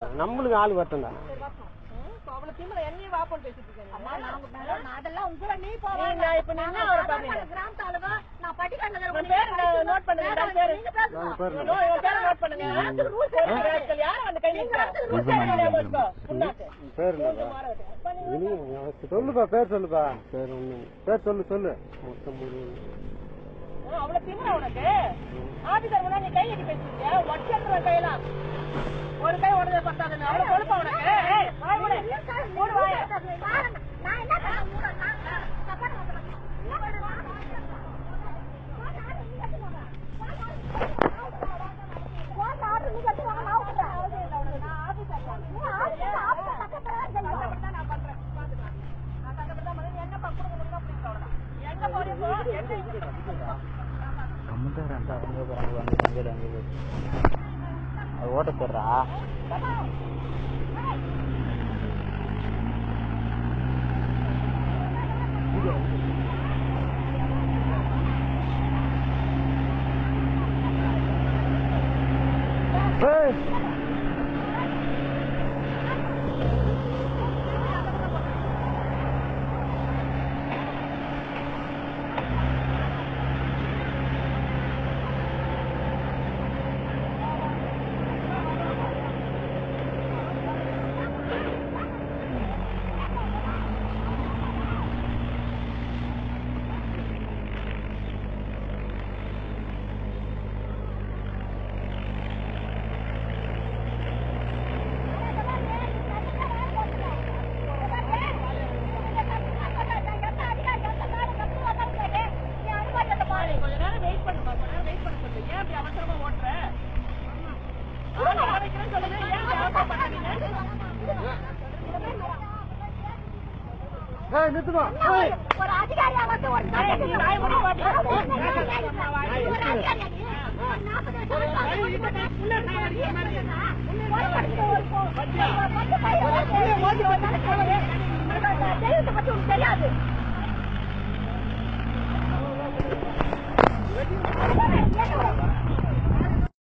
நம்மளுக்கு ஆள் வரட்டும் தானே சரி வரட்டும். ம், இப்ப அவ்வளவு திமிர என்னையும் வாப்போன்னு பேசிட்டு இருக்க நீ. அம்மா, நாங்க மேல- நான் அதெல்லாம் உங்களை நீ போவா. நீ நான் இப்ப நீ என்ன வர நான் பாருங்க. கிராமத்து ஆளுங்க, நான் பட்டிக்காட்டுல இருக்கிற உன் பேர் படிச்சு- நோட் பண்ணுங்க, வேற உன் பேரு. நீங்க பேசுங்க. நான் பேர் நோ, இவன் பேரை note பண்ணுங்க. ராஸ்கல், யாரை வந்து கை நீட்டுறா? உன் பேரை ஞாபகம் வச்சுக்கோ. புண்ணாக்கு. பேர் என்னப்பா மாற விட்டு. அப்ப நீ இனி சொல்லுப்பா பேர் சொல்லுப்பா பேர் ஒண்ணு பேர் சொல்லு சொல்லு மொத்தம் மூணு ஆ, அவ்வளவு திமிரா உனக்கு ஆபீசர் முன்னாடி நீ கை கட்டி பேசிருக்கியா ஒட்டேன் கையெல்லாம் ஒரு கை உடனே பத்தாதுன்னு அவ்வளவு கொழுப்பா உனக்கு ஏய், வாய் மூடு. மூடு வாயை. நான் என்ன பண்ண மூட நான் தப்பான வந்து என்ன பண்ணுவேன் நான் பண்றேன். பாத்துக்கலாம். நான் கண்டபடிதான் பண்ணேன். நீ என்னப்பா குடுக்கணும்னா please அவ்வளவுதான். எங்க போறியோ போ. எங்க இருக்கு? ஓட்ட போடுறா கொஞ்ச நேரம் வெயிட் பண்ணுப்பா கொஞ்ச நேரம் வெயிட் பண்ண சொல்லு ஏன் இப்படி அவசரமா ஓட்டுற ஆளை வர வைக்கிறேன்னு சொல்லுங்க ஏன் இப்படி அவசரம் பண்றீங்க ஏய் நிறுத்துமா ஏய் ஒரு அதிகாரியா வந்து ஒரு ஏய், நீ வாய் மூடி பாட்டி. ஒரு அதிகாரியா நீ? ஒரு நாற்பது வருஷம் ஏய், இப்ப நான் புள்ள நான் அடிக்கிற மாதிரி இருக்கேன். தெரியுது பத்தி உனக்கு தெரியாது